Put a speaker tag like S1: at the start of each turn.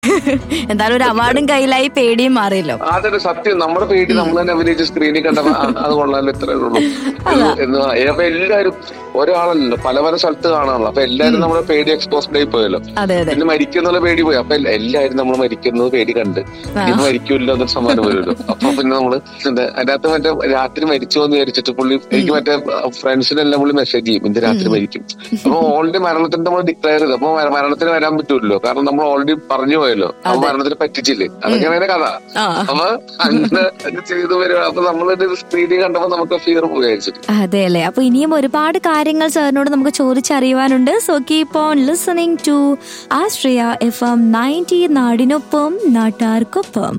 S1: എന്തായാലും ഒരു അവാർഡും കയ്യിലായി പേടിയും മാറിയല്ലോ
S2: അതൊരു സത്യം നമ്മുടെ പേടി നമ്മൾ തന്നെ അഭിനയിച്ച് സ്ക്രീനിൽ കണ്ടപ്പോ ആ, അത് കൊള്ളാലോ ഇത്രേ ഉള്ളൂ എന്ന് എന്ന് പറ- അപ്പൊ എല്ലാരും ഒരാളല്ലോ പല പല സ്ഥലത്ത് കാണാണല്ലോ അപ്പൊ എല്ലാരും നമ്മുടെ പേടി എക്സ്പോസ്ഡ് ആയി പോയല്ലോ
S1: അതെ അതെ
S2: പിന്നെ മരിക്കുന്നുള്ള പേടി പോയി അപ്പൊ എല്ലാ- എല്ലാരും നമ്മൾ മരിക്കുന്നത് പേടി കണ്ട് ഇത് മരിക്കൂല്ലോ എന്നൊരു സമ്മാനം വരുമല്ലോ അപ്പൊ പിന്നെ നമ്മള് എന്താ അതിനകത്ത് മറ്റേ രാത്രി മരിച്ചോ എന്ന് വിചാരിച്ചിട്ട് പുള്ളി എനിക്ക് മറ്റേ ഫ്രണ്ട്സിനെല്ലാം പുള്ളി മെസ്സേജ് ചെയ്യും ഇന്ന് രാത്രി മരിക്കും അപ്പൊ ഓൾറെഡി മരണത്തിന് നമ്മൾ ഡിക്ലെയർ ചെയ്ത് അപ്പൊ മര- മരണത്തിന് വരാൻ പറ്റൂല്ലോ കാരണം നമ്മൾ ഓൾറെഡി പറഞ്ഞു പോയല്ലോ അപ്പൊ മരണത്തിന് പറ്റിച്ചില്ലേ അതൊക്കെയാണ് അതിന്റെ കഥ
S1: ആ
S2: അപ്പൊ അങ്ങനെ അത് ചെയ്തു വരിക അപ്പൊ നമ്മളൊരു സ്ക്രീനിൽ കണ്ടപ്പോ നമുക്ക് ഫിയർ പോയി വിചാരിച്ചിട്ട്
S1: അതെ അല്ലേ അപ്പൊ ഇനിയും ഒരുപാട് കാര്യങ്ങൾ സാറിനോട് നമുക്ക് ചോദിച്ചറിയുവാനുണ്ട് so keep on listening to Ashraya F M ninety നാടിനൊപ്പം നാട്ടാർക്കൊപ്പം